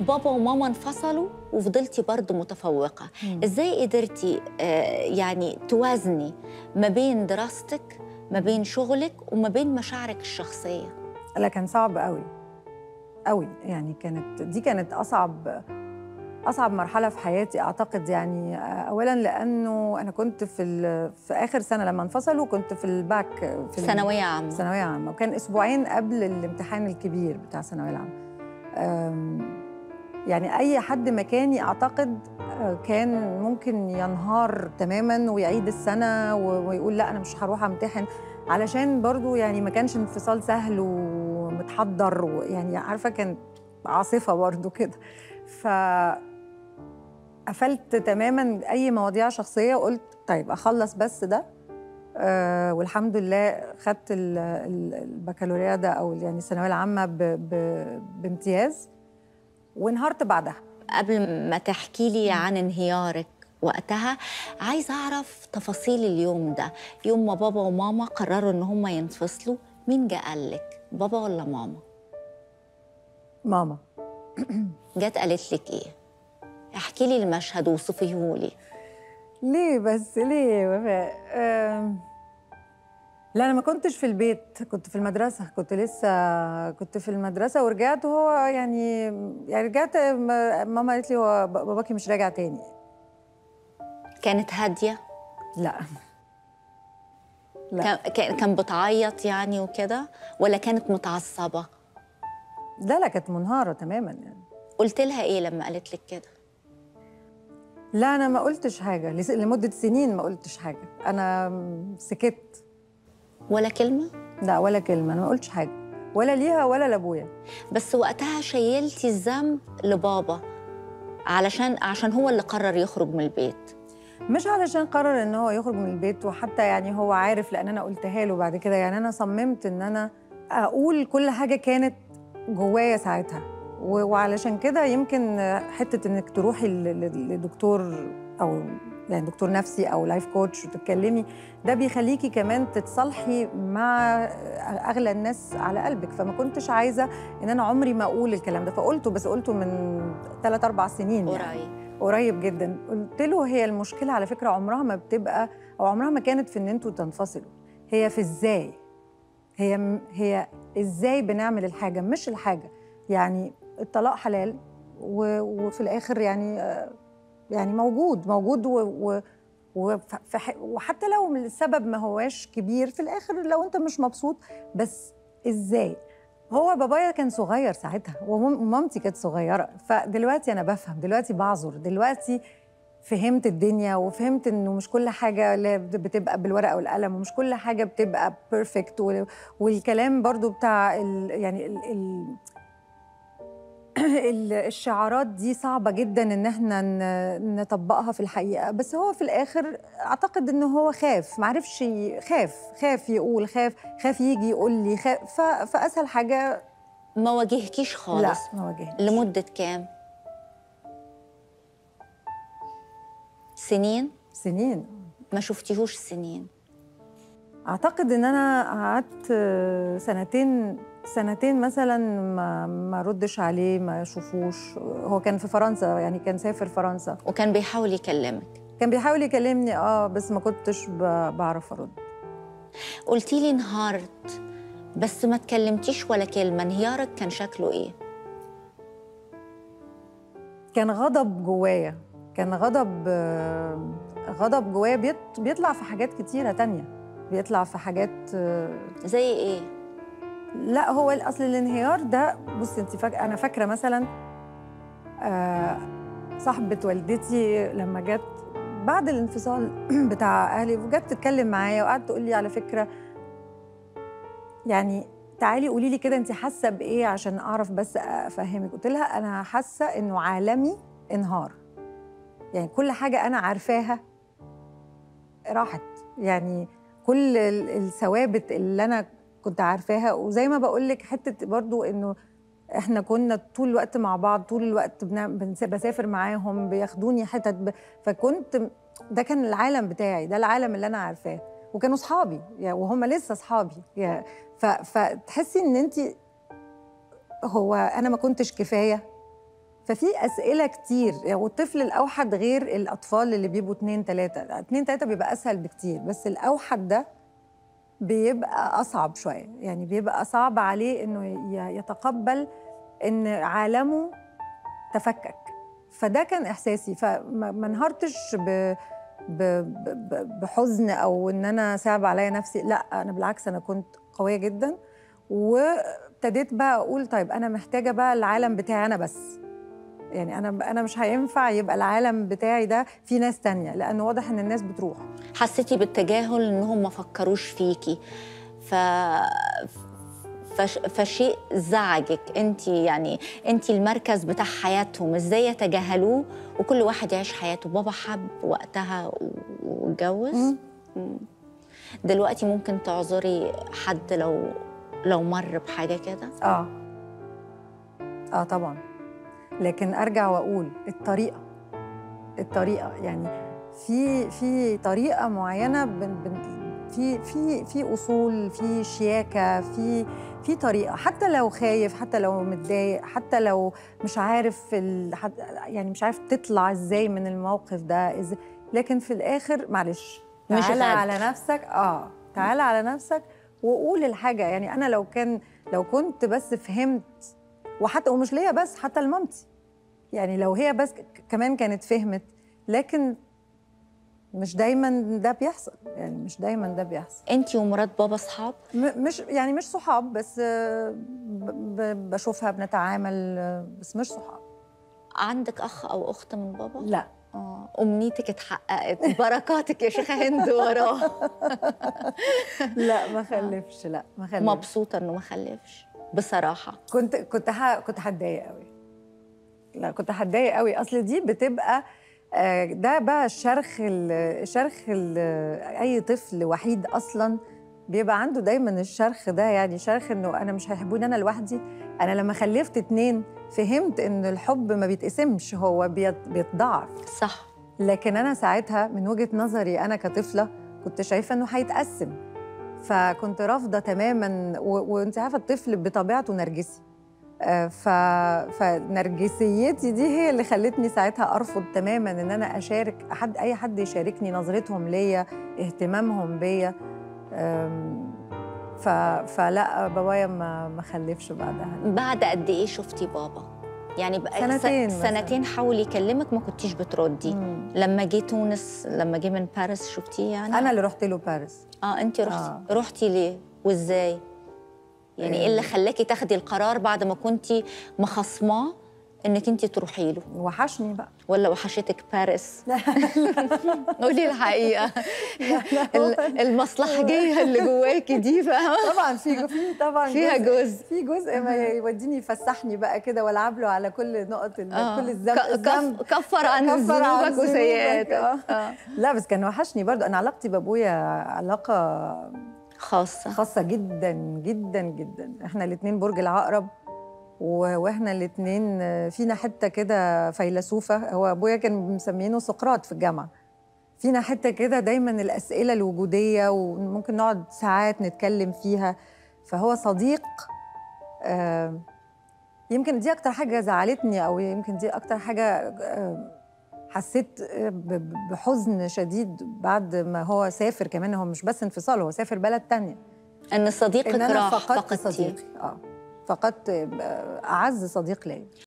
بابا وماما انفصلوا وفضلتي برضه متفوقة مم. ازاي قدرتي آه، يعني توازني ما بين دراستك ما بين شغلك وما بين مشاعرك الشخصية لا كان صعب قوي قوي يعني كانت دي كانت اصعب اصعب مرحله في حياتي اعتقد يعني اولا لانه انا كنت في ال- في اخر سنه لما انفصلوا كنت في الباك في ال- ثانوية عامة ثانويه عامه وكان اسبوعين قبل الامتحان الكبير بتاع الثانويه العامه أم، يعني اي حد مكاني اعتقد آه، كان ممكن ينهار تماما ويعيد السنه و- ويقول لا انا مش هروح امتحن علشان برضو يعني ما كانش انفصال سهل ومتحضر ويعني عارفه كانت عاصفه برضو كده ف قفلت تماما اي مواضيع شخصيه وقلت طيب اخلص بس ده آه والحمد لله خدت ال- ال- البكالوريا ده او يعني الثانويه العامه ب ب بامتياز وانهارت بعدها قبل ما تحكي لي عن انهيارك وقتها عايزة أعرف تفاصيل اليوم ده يوم ما بابا وماما قرروا إن هم ينفصلوا مين جه قالك بابا ولا ماما ماما جت قالت لك إيه احكي لي المشهد وصفيه لي ليه بس ليه يا وفاء آم، لا انا ما كنتش في البيت كنت في المدرسه كنت لسه كنت في المدرسه ورجعت وهو يعني يعني رجعت م- ماما قالت لي هو ب- باباكي مش راجع تاني كانت هادية لا لا كان- كان كان بتعيط يعني وكده ولا كانت متعصبة لا لا كانت منهاره تماما يعني قلت لها إيه لما قالت لك كده لا انا ما قلتش حاجه لس- لمده سنين ما قلتش حاجه انا سكت ولا كلمة لا ولا كلمه انا ما قلتش حاجه ولا ليها ولا لابويا بس وقتها شيلتي الذنب لبابا علشان عشان هو اللي قرر يخرج من البيت مش علشان قرر ان هو يخرج من البيت وحتى يعني هو عارف لان انا قلتها له بعد كده يعني انا صممت ان انا اقول كل حاجه كانت جوايا ساعتها و- وعلشان كده يمكن حته انك تروحي ل- ل- لدكتور او يعني دكتور نفسي او لايف كوتش وتتكلمي ده بيخليكي كمان تتصالحي مع اغلى الناس على قلبك فما كنتش عايزه ان انا عمري ما اقول الكلام ده فقلته بس قلته من 3 4 سنين يعني. قريب قريب جدا قلت له هي المشكله على فكره عمرها ما بتبقى او عمرها ما كانت في ان انتوا تنفصلوا هي في ازاي هي هي ازاي بنعمل الحاجه مش الحاجه يعني الطلاق حلال و- وفي الاخر يعني آه، يعني موجود موجود و و وف- فح- وحتى لو السبب ما هواش كبير في الاخر لو انت مش مبسوط بس ازاي هو بابايا كان صغير ساعتها ومام- ومامتي كانت صغيره فدلوقتي انا بفهم دلوقتي بعذر دلوقتي فهمت الدنيا وفهمت انه مش كل حاجه لا بت- بتبقى بالورقه والقلم ومش كل حاجه بتبقى بيرفكت والكلام برضو بتاع ال يعني ال ال ال- الشعارات دي صعبة جدا ان احنا ن- نطبقها في الحقيقة بس هو في الاخر اعتقد انه هو خاف معرفش ي- خاف خاف يقول خاف خاف يجي يقول لي خاف ف- فاسهل حاجة ما واجهكيش خالص لا ما واجهتش لمدة كام؟ سنين؟ سنين ما شفتيهوش سنين اعتقد ان انا قعدت آه، سنتين سنتين مثلا ما ما ردش عليه ما اشوفوش هو كان في فرنسا يعني كان سافر فرنسا وكان بيحاول يكلمك كان بيحاول يكلمني اه بس ما كنتش ب- بعرف ارد قلتي لي انهارت بس ما تكلمتيش ولا كلمة انهيارك كان شكله ايه؟ كان غضب جوايا كان غضب آه، غضب جوايا بيط- بيطلع في حاجات كتيرة تانية بيطلع في حاجات آه، زي ايه؟ لا هو اصل الانهيار ده بصي انت فاك... انا فاكره مثلا آه صاحبه والدتي لما جت بعد الانفصال بتاع اهلي وجت تتكلم معايا وقعدت تقول لي على فكره يعني تعالي قولي لي كده انت حاسه بايه عشان اعرف بس افهمك قلت لها انا حاسه انه عالمي انهار يعني كل حاجه انا عارفاها راحت يعني كل ال- الثوابت اللي انا كنت عارفاها وزي ما بقول لك حته برضو انه احنا كنا طول الوقت مع بعض طول الوقت بنا- بنس- بسافر معاهم بياخدوني حتت ب... فكنت ده كان العالم بتاعي ده العالم اللي انا عارفاه وكانوا اصحابي يعني وهم لسه اصحابي يعني ف... فتحسي ان انت هو انا ما كنتش كفايه ففي اسئله كتير والطفل الاوحد غير الاطفال اللي بيبقوا اتنين تلاته اتنين تلاته بيبقى اسهل بكتير بس الاوحد ده بيبقى اصعب شويه يعني بيبقى صعب عليه انه ي- يتقبل ان عالمه تفكك فده كان احساسي فما ما انهارتش ب ب- ب- ب- بحزن او ان انا صعب عليا نفسي لا انا بالعكس انا كنت قويه جدا وابتديت بقى اقول طيب انا محتاجه بقى العالم بتاعي انا بس يعني انا انا مش هينفع يبقى العالم بتاعي ده في ناس تانية لانه واضح ان الناس بتروح حسيتي بالتجاهل انهم ما فكروش فيكي ف فش... فشيء زعجك انت يعني انت المركز بتاع حياتهم ازاي يتجاهلوه وكل واحد يعيش حياته بابا حب وقتها و- واتجوز مم. مم. دلوقتي ممكن تعذري حد لو لو مر بحاجه كده اه اه طبعا لكن ارجع واقول الطريقه الطريقه يعني في في طريقه معينه بن بن في في في اصول في شياكه في في طريقه حتى لو خايف حتى لو متضايق حتى لو مش عارف ال... حت- يعني مش عارف تطلع ازاي من الموقف ده إزاي لكن في الاخر معلش مش تعالى غدر. على نفسك اه تعالى على نفسك وقول الحاجه يعني انا لو كان لو كنت بس فهمت وحتى ومش ليا بس حتى لمامتي يعني لو هي بس ك- كمان كانت فهمت لكن مش دايما ده بيحصل يعني مش دايما ده بيحصل انت ومرات بابا اصحاب م- مش يعني مش صحاب بس آه، ب- ب- بشوفها بنتعامل آه، بس مش صحاب عندك اخ او اخت من بابا لا اه امنيتك اتحققت بركاتك يا شيخه هند وراه لا ما خلفش لا ما خلفش مبسوطه انه ما خلفش بصراحه كنت كنت ه... كنت هتضايق قوي لا كنت هتضايق قوي اصل دي بتبقى آه، ده بقى الشرخ ال- شرخ ال- اي طفل وحيد اصلا بيبقى عنده دايما الشرخ ده يعني شرخ انه انا مش هيحبوني انا لوحدي انا لما خلفت اتنين فهمت ان الحب ما بيتقسمش هو بيت- بيتضاعف صح لكن انا ساعتها من وجهه نظري انا كطفله كنت شايفه انه هيتقسم فكنت رافضه تماما و- وانت عارفه الطفل بطبيعته نرجسي آه، ف... فنرجسيتي دي هي اللي خلتني ساعتها ارفض تماما ان انا اشارك حد اي حد يشاركني نظرتهم ليا اهتمامهم بيا آم، ف... فلا بابايا ما ما خلفش بعدها بعد قد ايه شفتي بابا يعني بقى سنتين س- مثلاً. سنتين حاول يكلمك ما كنتيش بتردي مم. لما جه تونس لما جه من باريس شفتيه يعني انا اللي رحت له باريس اه انت رحتي آه. آه. رحتي ليه وازاي يعني ايه اللي خلاكي تاخدي القرار بعد ما كنتي مخصماه انك انت تروحي له وحشني بقى ولا وحشتك باريس قولي الحقيقه ال- المصلحجيه اللي جواكي دي فاهمه طبعا في في طبعا فيها جزء في جزء ما يوديني يفسحني بقى كده والعب له على كل نقط ال- آه. كل الذنب ك- الذنب كف- كفر عن كفر عن ذنوبك ذنوبك، وسيئاتك آه. آه. لا بس كان وحشني برضو انا علاقتي بابويا علاقه خاصه خاصه جدا جدا جدا احنا الاثنين برج العقرب و- واحنا الاثنين فينا حته كده فيلسوفه هو ابويا كان مسمينه سقراط في الجامعه فينا حته كده دايما الاسئله الوجوديه وممكن نقعد ساعات نتكلم فيها فهو صديق آه، يمكن دي اكتر حاجه زعلتني او يمكن دي اكتر حاجه آه، حسيت آه، ب- ب- بحزن شديد بعد ما هو سافر كمان هو مش بس انفصال هو سافر بلد تانية ان صديقك ان انا راح فقدت فقدتيه صديقي اه فقدت آه، اعز صديق ليا